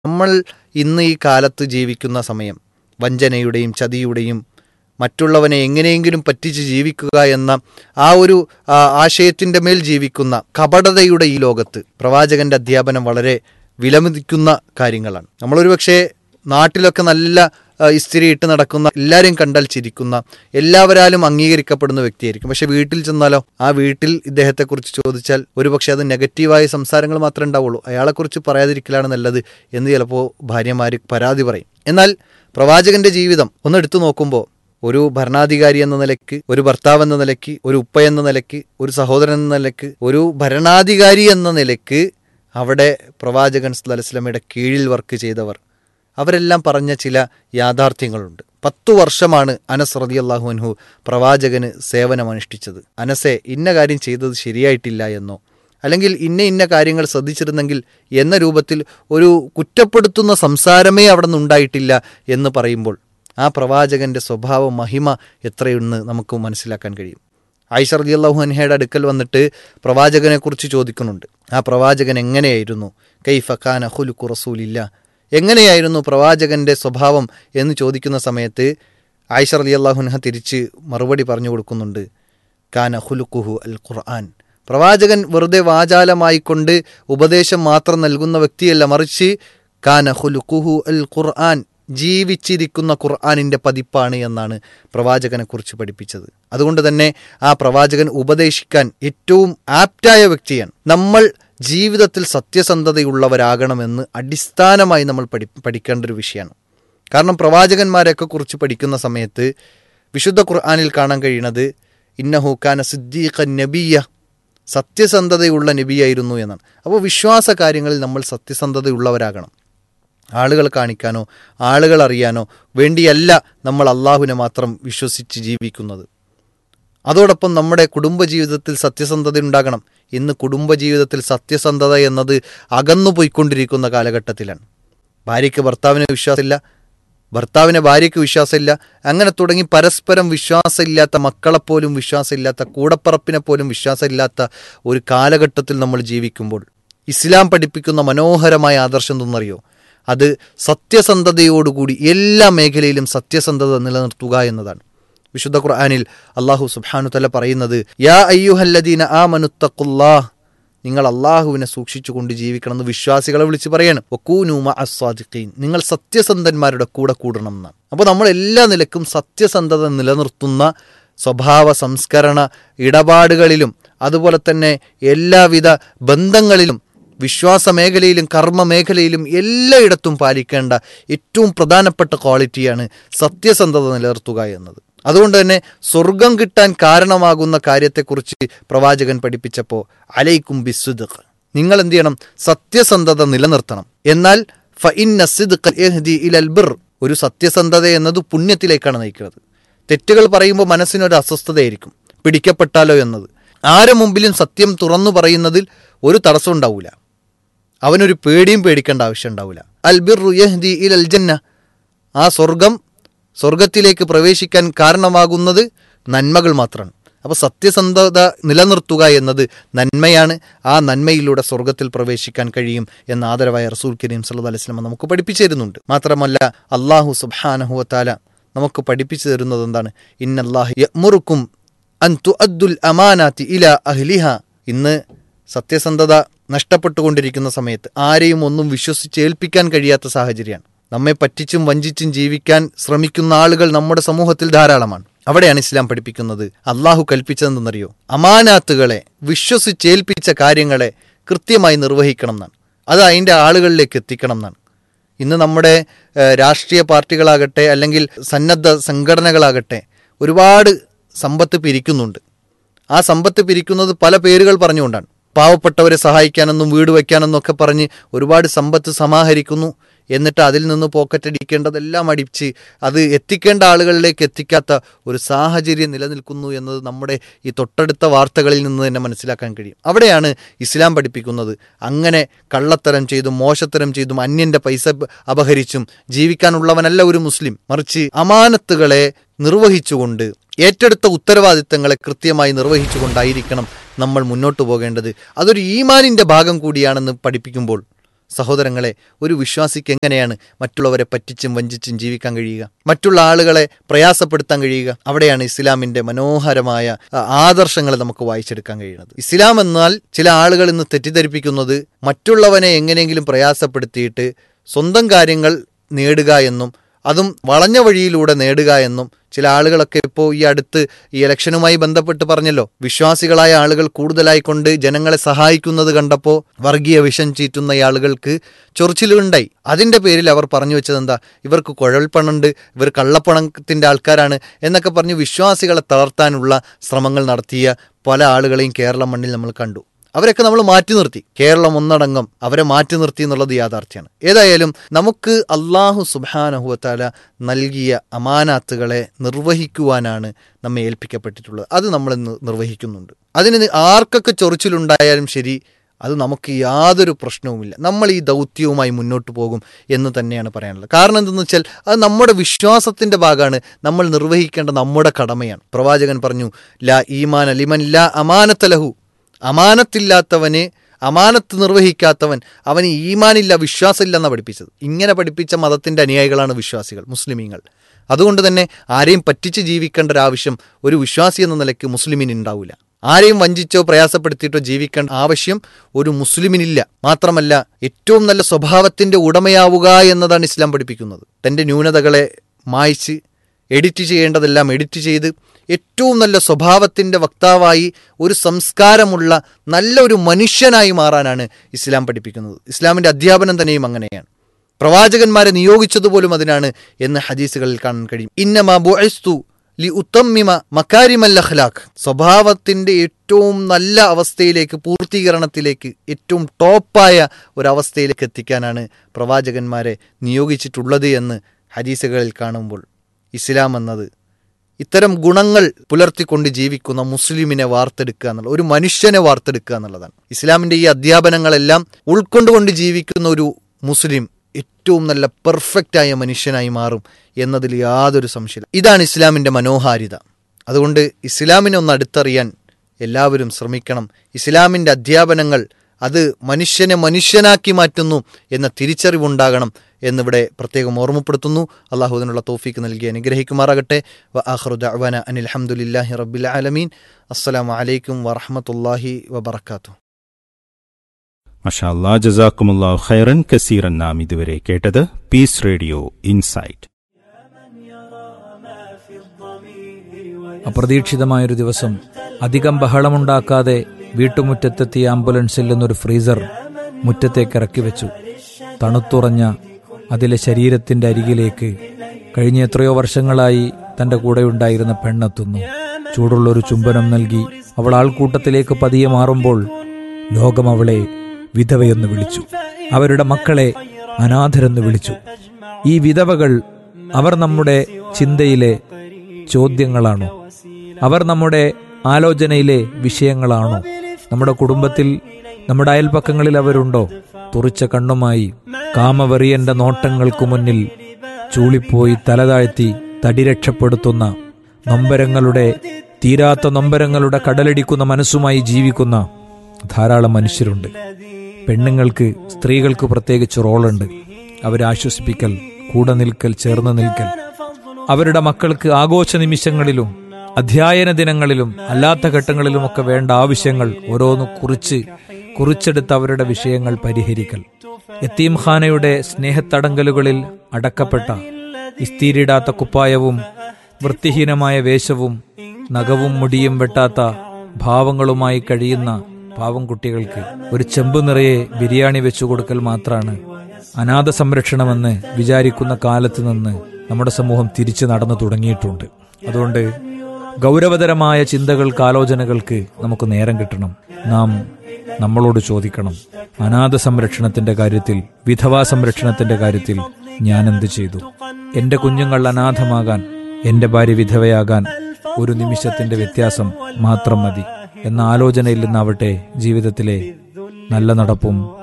നമ്മൾ ഇന്ന് ഈ കാലത്ത് ജീവിക്കുന്ന സമയം വഞ്ചനയുടെയും ചതിയുടെയും മറ്റുള്ളവനെ എങ്ങനെയെങ്കിലും പറ്റിച്ച് ജീവിക്കുക എന്ന ആ ഒരു ആ, ആശയത്തിൻ്റെ മേൽ ജീവിക്കുന്ന കപടതയുടെ ഈ ലോകത്ത് പ്രവാചകന്റെ അധ്യാപനം വളരെ വിലമതിക്കുന്ന കാര്യങ്ങളാണ് നമ്മളൊരു പക്ഷേ നാട്ടിലൊക്കെ നല്ല ആ, ഇസ്തിരി ഇട്ട് നടക്കുന്ന എല്ലാവരെയും കണ്ടാൽ ചിരിക്കുന്ന എല്ലാവരാലും അംഗീകരിക്കപ്പെടുന്ന വ്യക്തിയായിരിക്കും പക്ഷെ വീട്ടിൽ ചെന്നാലോ ആ വീട്ടിൽ ഇദ്ദേഹത്തെക്കുറിച്ച് ചോദിച്ചാൽ ഒരുപക്ഷെ അത് നെഗറ്റീവായ സംസാരങ്ങൾ മാത്രമേ ഉണ്ടാവുള്ളൂ അയാളെക്കുറിച്ച് പറയാതിരിക്കലാണ് നല്ലത് എന്ന് ചിലപ്പോൾ ഭാര്യമാർ പരാതി പറയും എന്നാൽ പ്രവാചകന്റെ ജീവിതം ഒന്ന് എടുത്തു നോക്കുമ്പോൾ ഒരു ഭരണാധികാരി എന്ന നിലയ്ക്ക് ഒരു ഭർത്താവ് എന്ന നിലയ്ക്ക് ഒരു ഉപ്പ എന്ന നിലയ്ക്ക് ഒരു സഹോദരൻ എന്ന നിലയ്ക്ക് ഒരു ഭരണാധികാരി എന്ന നിലയ്ക്ക് അവിടെ പ്രവാചകൻ സലസ്ലമയുടെ കീഴിൽ വർക്ക് ചെയ്തവർ അവരെല്ലാം പറഞ്ഞ ചില യാഥാർത്ഥ്യങ്ങളുണ്ട് പത്തു വർഷമാണ് അനസ് റതി അൻഹു പ്രവാചകന് സേവനമനുഷ്ഠിച്ചത് അനസെ ഇന്ന കാര്യം ചെയ്തത് ശരിയായിട്ടില്ല എന്നോ അല്ലെങ്കിൽ ഇന്ന ഇന്ന കാര്യങ്ങൾ ശ്രദ്ധിച്ചിരുന്നെങ്കിൽ എന്ന രൂപത്തിൽ ഒരു കുറ്റപ്പെടുത്തുന്ന സംസാരമേ അവിടെ നിന്നുണ്ടായിട്ടില്ല എന്ന് പറയുമ്പോൾ ആ പ്രവാചകന്റെ സ്വഭാവ മഹിമ എത്രയെന്ന് നമുക്ക് മനസ്സിലാക്കാൻ കഴിയും ആയിഷ റതി അള്ളാഹു അൻഹയുടെ അടുക്കൽ വന്നിട്ട് പ്രവാചകനെക്കുറിച്ച് ചോദിക്കുന്നുണ്ട് ആ പ്രവാചകൻ എങ്ങനെയായിരുന്നു കൈഫ ഖാൻ അഹുലുക്കു റസൂലില്ല എങ്ങനെയായിരുന്നു പ്രവാചകന്റെ സ്വഭാവം എന്ന് ചോദിക്കുന്ന സമയത്ത് ആയിഷ റലി അള്ളാഹുൻഹ തിരിച്ച് മറുപടി പറഞ്ഞു കൊടുക്കുന്നുണ്ട് കാന ഹുലുക്കുഹു അൽ ഖുർആൻ പ്രവാചകൻ വെറുതെ വാചാലമായിക്കൊണ്ട് ഉപദേശം മാത്രം നൽകുന്ന വ്യക്തിയല്ല മറിച്ച് കാന ഹുലുക്കുഹു അൽ ഖുർആൻ ജീവിച്ചിരിക്കുന്ന ഖുർആാനിൻ്റെ പതിപ്പാണ് എന്നാണ് പ്രവാചകനെക്കുറിച്ച് പഠിപ്പിച്ചത് അതുകൊണ്ട് തന്നെ ആ പ്രവാചകൻ ഉപദേശിക്കാൻ ഏറ്റവും ആപ്റ്റായ വ്യക്തിയാണ് നമ്മൾ ജീവിതത്തിൽ സത്യസന്ധതയുള്ളവരാകണമെന്ന് അടിസ്ഥാനമായി നമ്മൾ പഠി പഠിക്കേണ്ട ഒരു വിഷയമാണ് കാരണം പ്രവാചകന്മാരെയൊക്കെ കുറിച്ച് പഠിക്കുന്ന സമയത്ത് വിശുദ്ധ ഖുർആാനിൽ കാണാൻ കഴിയുന്നത് ഇന്നഹു ഖാന സിദ്ദീഖ നബിയ സത്യസന്ധതയുള്ള നബിയായിരുന്നു എന്നാണ് അപ്പോൾ വിശ്വാസ കാര്യങ്ങളിൽ നമ്മൾ സത്യസന്ധതയുള്ളവരാകണം ആളുകൾ കാണിക്കാനോ ആളുകൾ അറിയാനോ വേണ്ടിയല്ല നമ്മൾ അള്ളാഹുവിനെ മാത്രം വിശ്വസിച്ച് ജീവിക്കുന്നത് അതോടൊപ്പം നമ്മുടെ കുടുംബജീവിതത്തിൽ സത്യസന്ധത ഉണ്ടാകണം ഇന്ന് കുടുംബജീവിതത്തിൽ സത്യസന്ധത എന്നത് അകന്നു പോയിക്കൊണ്ടിരിക്കുന്ന കാലഘട്ടത്തിലാണ് ഭാര്യയ്ക്ക് ഭർത്താവിന് വിശ്വാസമില്ല ഭർത്താവിന് ഭാര്യയ്ക്ക് വിശ്വാസമില്ല അങ്ങനെ തുടങ്ങി പരസ്പരം വിശ്വാസമില്ലാത്ത മക്കളെപ്പോലും വിശ്വാസമില്ലാത്ത കൂടപ്പറപ്പിനെ പോലും വിശ്വാസമില്ലാത്ത ഒരു കാലഘട്ടത്തിൽ നമ്മൾ ജീവിക്കുമ്പോൾ ഇസ്ലാം പഠിപ്പിക്കുന്ന മനോഹരമായ ആദർശം എന്തെന്നറിയോ അത് സത്യസന്ധതയോടുകൂടി എല്ലാ മേഖലയിലും സത്യസന്ധത നിലനിർത്തുക എന്നതാണ് വിശുദ്ധ ഖുർആാനിൽ അള്ളാഹു സുബ്ഹാനു തല പറയുന്നത് യാ അയ്യുഹല്ലദീന ആ മനുത്തക്കുല്ലാഹ് നിങ്ങൾ അള്ളാഹുവിനെ സൂക്ഷിച്ചുകൊണ്ട് ജീവിക്കണം എന്ന് വിശ്വാസികളെ വിളിച്ച് പറയണം ഒക്കൂനൂമ അസ്വാദിഖീൻ നിങ്ങൾ സത്യസന്ധന്മാരുടെ കൂടെ കൂടണം എന്നാണ് അപ്പോൾ നമ്മൾ എല്ലാ നിലക്കും സത്യസന്ധത നിലനിർത്തുന്ന സ്വഭാവ സംസ്കരണ ഇടപാടുകളിലും അതുപോലെ തന്നെ എല്ലാവിധ ബന്ധങ്ങളിലും വിശ്വാസ മേഖലയിലും കർമ്മ മേഖലയിലും എല്ലായിടത്തും പാലിക്കേണ്ട ഏറ്റവും പ്രധാനപ്പെട്ട ക്വാളിറ്റിയാണ് സത്യസന്ധത നിലനിർത്തുക എന്നത് അതുകൊണ്ട് തന്നെ സ്വർഗം കിട്ടാൻ കാരണമാകുന്ന കാര്യത്തെക്കുറിച്ച് പ്രവാചകൻ പഠിപ്പിച്ചപ്പോൾ അലൈക്കും ബിസുദ് നിങ്ങൾ എന്ത് ചെയ്യണം സത്യസന്ധത നിലനിർത്തണം എന്നാൽ ഫഇന്ന സിദ്ഖ യഹ്ദി ഇലൽ ബിർ ഒരു സത്യസന്ധത എന്നത് പുണ്യത്തിലേക്കാണ് നയിക്കുന്നത് തെറ്റുകൾ പറയുമ്പോൾ മനസ്സിനൊരു അസ്വസ്ഥതയായിരിക്കും പിടിക്കപ്പെട്ടാലോ എന്നത് ആരെ മുമ്പിലും സത്യം തുറന്നു പറയുന്നതിൽ ഒരു തടസ്സം ഉണ്ടാവില്ല അവനൊരു പേടിയും പേടിക്കേണ്ട ആവശ്യം ഉണ്ടാവില്ല അൽ ബിർ യഹ്ദി ഇലൽ ജന്ന ആ സ്വർഗം സ്വർഗത്തിലേക്ക് പ്രവേശിക്കാൻ കാരണമാകുന്നത് നന്മകൾ മാത്രമാണ് അപ്പോൾ സത്യസന്ധത നിലനിർത്തുക എന്നത് നന്മയാണ് ആ നന്മയിലൂടെ സ്വർഗത്തിൽ പ്രവേശിക്കാൻ കഴിയും എന്ന ആദരവായ റസൂൽ കരീം സല്ലു അലൈഹി സ്വലമ നമുക്ക് പഠിപ്പിച്ചു തരുന്നുണ്ട് മാത്രമല്ല അള്ളാഹു സുബാനഹുവത്താല നമുക്ക് പഠിപ്പിച്ചു തരുന്നത് എന്താണ് ഇന്നല്ലാഹു യമുറുക്കും അൻ തുഅദ്ദുൽ അമാനാത്തി ഇല അഹ്ലിഹ ഇന്ന് സത്യസന്ധത നഷ്ടപ്പെട്ടുകൊണ്ടിരിക്കുന്ന സമയത്ത് ആരെയും ഒന്നും വിശ്വസിച്ച് ഏൽപ്പിക്കാൻ കഴിയാത്ത സാഹചര്യമാണ് നമ്മെ പറ്റിച്ചും വഞ്ചിച്ചും ജീവിക്കാൻ ശ്രമിക്കുന്ന ആളുകൾ നമ്മുടെ സമൂഹത്തിൽ ധാരാളമാണ് അവിടെയാണ് ഇസ്ലാം പഠിപ്പിക്കുന്നത് അള്ളാഹു കൽപ്പിച്ചതെന്നറിയോ അമാനാത്തുകളെ വിശ്വസിച്ചേൽപ്പിച്ച കാര്യങ്ങളെ കൃത്യമായി നിർവഹിക്കണം എന്നാണ് അത് അതിൻ്റെ ആളുകളിലേക്ക് എത്തിക്കണം എന്നാണ് ഇന്ന് നമ്മുടെ ഏഹ്, രാഷ്ട്രീയ പാർട്ടികളാകട്ടെ അല്ലെങ്കിൽ സന്നദ്ധ സംഘടനകളാകട്ടെ ഒരുപാട് സമ്പത്ത് പിരിക്കുന്നുണ്ട് ആ സമ്പത്ത് പിരിക്കുന്നത് പല പേരുകൾ പറഞ്ഞുകൊണ്ടാണ് പാവപ്പെട്ടവരെ സഹായിക്കാനെന്നും വീട് വയ്ക്കാനെന്നും ഒക്കെ പറഞ്ഞ് ഒരുപാട് സമ്പത്ത് സമാഹരിക്കുന്നു എന്നിട്ട് അതിൽ നിന്ന് പോക്കറ്റ് അടിക്കേണ്ടതെല്ലാം അടിച്ച് അത് എത്തിക്കേണ്ട ആളുകളിലേക്ക് എത്തിക്കാത്ത ഒരു സാഹചര്യം നിലനിൽക്കുന്നു എന്നത് നമ്മുടെ ഈ തൊട്ടടുത്ത വാർത്തകളിൽ നിന്ന് തന്നെ മനസ്സിലാക്കാൻ കഴിയും അവിടെയാണ് ഇസ്ലാം പഠിപ്പിക്കുന്നത് അങ്ങനെ കള്ളത്തരം ചെയ്തും മോശത്തരം ചെയ്തും അന്യന്റെ പൈസ അപഹരിച്ചും ജീവിക്കാനുള്ളവനല്ല ഒരു മുസ്ലിം മറിച്ച് അമാനത്തുകളെ നിർവഹിച്ചുകൊണ്ട് ഏറ്റെടുത്ത ഉത്തരവാദിത്തങ്ങളെ കൃത്യമായി നിർവഹിച്ചുകൊണ്ടായിരിക്കണം നമ്മൾ മുന്നോട്ട് പോകേണ്ടത് അതൊരു ഈമാനിന്റെ ഭാഗം കൂടിയാണെന്ന് പഠിപ്പിക്കുമ്പോൾ സഹോദരങ്ങളെ ഒരു വിശ്വാസിക്ക് എങ്ങനെയാണ് മറ്റുള്ളവരെ പറ്റിച്ചും വഞ്ചിച്ചും ജീവിക്കാൻ കഴിയുക മറ്റുള്ള ആളുകളെ പ്രയാസപ്പെടുത്താൻ കഴിയുക അവിടെയാണ് ഇസ്ലാമിന്റെ മനോഹരമായ ആ, ആദർശങ്ങളെ നമുക്ക് വായിച്ചെടുക്കാൻ കഴിയുന്നത് ഇസ്ലാം എന്നാൽ ചില ആളുകൾ ഇന്ന് തെറ്റിദ്ധരിപ്പിക്കുന്നത് മറ്റുള്ളവനെ എങ്ങനെയെങ്കിലും പ്രയാസപ്പെടുത്തിയിട്ട് സ്വന്തം കാര്യങ്ങൾ നേടുക എന്നും അതും വളഞ്ഞ വഴിയിലൂടെ നേടുക എന്നും ചില ആളുകളൊക്കെ ഇപ്പോൾ ഈ അടുത്ത് ഈ ഇലക്ഷനുമായി ബന്ധപ്പെട്ട് പറഞ്ഞല്ലോ വിശ്വാസികളായ ആളുകൾ കൂടുതലായി കൊണ്ട് ജനങ്ങളെ സഹായിക്കുന്നത് കണ്ടപ്പോൾ വർഗീയ വിഷം ചീറ്റുന്ന ഈ ആളുകൾക്ക് ചൊറിച്ചിലുണ്ടായി അതിന്റെ പേരിൽ അവർ പറഞ്ഞു വെച്ചത് എന്താ ഇവർക്ക് കുഴൽപ്പണുണ്ട് ഇവർ കള്ളപ്പണത്തിന്റെ ആൾക്കാരാണ് എന്നൊക്കെ പറഞ്ഞ് വിശ്വാസികളെ തളർത്താനുള്ള ശ്രമങ്ങൾ നടത്തിയ പല ആളുകളെയും കേരള മണ്ണിൽ നമ്മൾ കണ്ടു അവരൊക്കെ നമ്മൾ മാറ്റി നിർത്തി കേരളം ഒന്നടങ്കം അവരെ മാറ്റി നിർത്തി എന്നുള്ളത് യാഥാർത്ഥ്യമാണ് ഏതായാലും നമുക്ക് അള്ളാഹു സുബാനഹുവത്താല നൽകിയ അമാനാത്തുകളെ നിർവഹിക്കുവാനാണ് നമ്മെ ഏൽപ്പിക്കപ്പെട്ടിട്ടുള്ളത് അത് നമ്മൾ ഇന്ന് നിർവഹിക്കുന്നുണ്ട് അതിന് ആർക്കൊക്കെ ചൊറിച്ചിലുണ്ടായാലും ശരി അത് നമുക്ക് യാതൊരു പ്രശ്നവുമില്ല നമ്മൾ ഈ ദൗത്യവുമായി മുന്നോട്ട് പോകും എന്ന് തന്നെയാണ് പറയാനുള്ളത് കാരണം എന്തെന്ന് വെച്ചാൽ അത് നമ്മുടെ വിശ്വാസത്തിന്റെ ഭാഗമാണ് നമ്മൾ നിർവഹിക്കേണ്ട നമ്മുടെ കടമയാണ് പ്രവാചകൻ പറഞ്ഞു ലാ ഈമാൻ അലിമൻ ലാ അമാനത്തലഹു അമാനത്തില്ലാത്തവന് അമാനത്ത് നിർവഹിക്കാത്തവൻ അവന് ഈമാനില്ല വിശ്വാസമില്ല എന്നാണ് പഠിപ്പിച്ചത് ഇങ്ങനെ പഠിപ്പിച്ച മതത്തിന്റെ അനുയായികളാണ് വിശ്വാസികൾ മുസ്ലിമീങ്ങൾ അതുകൊണ്ട് തന്നെ ആരെയും പറ്റിച്ച് ജീവിക്കേണ്ട ഒരാവശ്യം ഒരു വിശ്വാസി എന്ന നിലയ്ക്ക് മുസ്ലിമിന് ഉണ്ടാവില്ല ആരെയും വഞ്ചിച്ചോ പ്രയാസപ്പെടുത്തിയിട്ടോ ജീവിക്കേണ്ട ആവശ്യം ഒരു മുസ്ലിമിനില്ല മാത്രമല്ല ഏറ്റവും നല്ല സ്വഭാവത്തിന്റെ ഉടമയാവുക എന്നതാണ് ഇസ്ലാം പഠിപ്പിക്കുന്നത് തന്റെ ന്യൂനതകളെ മായ്ച്ച് എഡിറ്റ് ചെയ്യേണ്ടതെല്ലാം എഡിറ്റ് ചെയ്ത് ഏറ്റവും നല്ല സ്വഭാവത്തിൻ്റെ വക്താവായി ഒരു സംസ്കാരമുള്ള നല്ല ഒരു മനുഷ്യനായി മാറാനാണ് ഇസ്ലാം പഠിപ്പിക്കുന്നത് ഇസ്ലാമിൻ്റെ അധ്യാപനം തന്നെയും അങ്ങനെയാണ് പ്രവാചകന്മാരെ നിയോഗിച്ചതുപോലും അതിനാണ് എന്ന് ഹദീസുകളിൽ കാണാൻ കഴിയും ഇന്നമാ ബുഅസ്തു ലി ഉത്തമ്മിമ മക്കാരിമൽ അഖ്ലാഖ് സ്വഭാവത്തിൻ്റെ ഏറ്റവും നല്ല അവസ്ഥയിലേക്ക് പൂർത്തീകരണത്തിലേക്ക് ഏറ്റവും ടോപ്പായ ഒരവസ്ഥയിലേക്ക് എത്തിക്കാനാണ് പ്രവാചകന്മാരെ നിയോഗിച്ചിട്ടുള്ളത് എന്ന് ഹദീസുകളിൽ കാണുമ്പോൾ ഇസ്ലാം എന്നത് ഇത്തരം ഗുണങ്ങൾ പുലർത്തിക്കൊണ്ട് ജീവിക്കുന്ന മുസ്ലിമിനെ വാർത്തെടുക്കുക എന്നുള്ള ഒരു മനുഷ്യനെ വാർത്തെടുക്കുക എന്നുള്ളതാണ് ഇസ്ലാമിൻ്റെ ഈ അധ്യാപനങ്ങളെല്ലാം ഉൾക്കൊണ്ടുകൊണ്ട് ജീവിക്കുന്ന ഒരു മുസ്ലിം ഏറ്റവും നല്ല പെർഫെക്റ്റായ മനുഷ്യനായി മാറും എന്നതിൽ യാതൊരു സംശയമില്ല ഇതാണ് ഇസ്ലാമിൻ്റെ മനോഹാരിത അതുകൊണ്ട് ഇസ്ലാമിനെ ഒന്ന് അടുത്തറിയാൻ എല്ലാവരും ശ്രമിക്കണം ഇസ്ലാമിൻ്റെ അധ്യാപനങ്ങൾ അത് മനുഷ്യനെ മനുഷ്യനാക്കി മാറ്റുന്നു എന്ന തിരിച്ചറിവുണ്ടാകണം എന്നിവിടെ പ്രത്യേകം ഓർമ്മപ്പെടുത്തുന്നു അള്ളാഹു അതിനുള്ള തോഫീക്ക് നൽകി അനുഗ്രഹിക്കുമാറാകട്ടെ വ ആഖിറു ദഅ്വാന അനിൽ ഹംദുലില്ലാഹി റബ്ബിൽ ആലമീൻ അസ്സലാമു അലൈക്കും വറഹ്മത്തുള്ളാഹി വബറകാതുഹു മഷാല്ലാ ജസാക്കുമുല്ലാ ഖൈറൻ കസീറൻ നാം ഇതുവരെ കേട്ടത് പീസ് റേഡിയോ ഇൻസൈറ്റ് അപ്രതീക്ഷിതമായൊരു ദിവസം അധികം ബഹളമുണ്ടാക്കാതെ വീട്ടുമുറ്റത്തെത്തിയ ആംബുലൻസിൽ നിന്നൊരു ഫ്രീസർ മുറ്റത്തേക്ക് ഇറക്കി വെച്ചു തണുത്തുറഞ്ഞ അതിലെ ശരീരത്തിന്റെ അരികിലേക്ക് കഴിഞ്ഞ എത്രയോ വർഷങ്ങളായി തന്റെ കൂടെയുണ്ടായിരുന്ന പെണ്ണെത്തുന്നു ചൂടുള്ളൊരു ചുംബനം നൽകി അവൾ ആൾക്കൂട്ടത്തിലേക്ക് പതിയെ മാറുമ്പോൾ ലോകം അവളെ വിധവയെന്ന് വിളിച്ചു അവരുടെ മക്കളെ അനാഥരെന്ന് വിളിച്ചു ഈ വിധവകൾ അവർ നമ്മുടെ ചിന്തയിലെ ചോദ്യങ്ങളാണോ അവർ നമ്മുടെ ആലോചനയിലെ വിഷയങ്ങളാണോ നമ്മുടെ കുടുംബത്തിൽ നമ്മുടെ അയൽപ്പക്കങ്ങളിൽ അവരുണ്ടോ തുറിച്ച കണ്ണുമായി കാമവെറിയന്റെ നോട്ടങ്ങൾക്കു മുന്നിൽ ചൂളിപ്പോയി തലതാഴ്ത്തി തടി രക്ഷപ്പെടുത്തുന്ന നൊമ്പരങ്ങളുടെ തീരാത്ത നൊമ്പരങ്ങളുടെ കടലടിക്കുന്ന മനസ്സുമായി ജീവിക്കുന്ന ധാരാളം മനുഷ്യരുണ്ട് പെണ്ണുങ്ങൾക്ക് സ്ത്രീകൾക്ക് പ്രത്യേകിച്ച് റോളുണ്ട് അവരെ ആശ്വസിപ്പിക്കൽ കൂടെ നിൽക്കൽ ചേർന്ന് നിൽക്കൽ അവരുടെ മക്കൾക്ക് ആഘോഷ നിമിഷങ്ങളിലും അധ്യയന ദിനങ്ങളിലും അല്ലാത്ത ഘട്ടങ്ങളിലുമൊക്കെ വേണ്ട ആവശ്യങ്ങൾ ഓരോന്ന് കുറിച്ച് കുറിച്ചെടുത്ത് അവരുടെ വിഷയങ്ങൾ പരിഹരിക്കൽ യത്തീംഖാനയുടെ സ്നേഹത്തടങ്കലുകളിൽ അടക്കപ്പെട്ട ഇസ്തീരിടാത്ത കുപ്പായവും വൃത്തിഹീനമായ വേഷവും നഖവും മുടിയും വെട്ടാത്ത ഭാവങ്ങളുമായി കഴിയുന്ന പാവം കുട്ടികൾക്ക് ഒരു ചെമ്പ് നിറയെ ബിരിയാണി വെച്ചു കൊടുക്കൽ മാത്രമാണ് അനാഥ സംരക്ഷണമെന്ന് വിചാരിക്കുന്ന കാലത്ത് നിന്ന് നമ്മുടെ സമൂഹം തിരിച്ചു നടന്നു തുടങ്ങിയിട്ടുണ്ട് അതുകൊണ്ട് ഗൗരവതരമായ ചിന്തകൾക്ക് ആലോചനകൾക്ക് നമുക്ക് നേരം കിട്ടണം നാം നമ്മളോട് ചോദിക്കണം അനാഥ സംരക്ഷണത്തിന്റെ കാര്യത്തിൽ വിധവാ സംരക്ഷണത്തിന്റെ കാര്യത്തിൽ ഞാൻ എന്ത് ചെയ്തു എന്റെ കുഞ്ഞുങ്ങൾ അനാഥമാകാൻ എന്റെ ഭാര്യ വിധവയാകാൻ ഒരു നിമിഷത്തിന്റെ വ്യത്യാസം മാത്രം മതി എന്ന ആലോചനയിൽ നിന്നാവട്ടെ ജീവിതത്തിലെ നല്ല നടപ്പും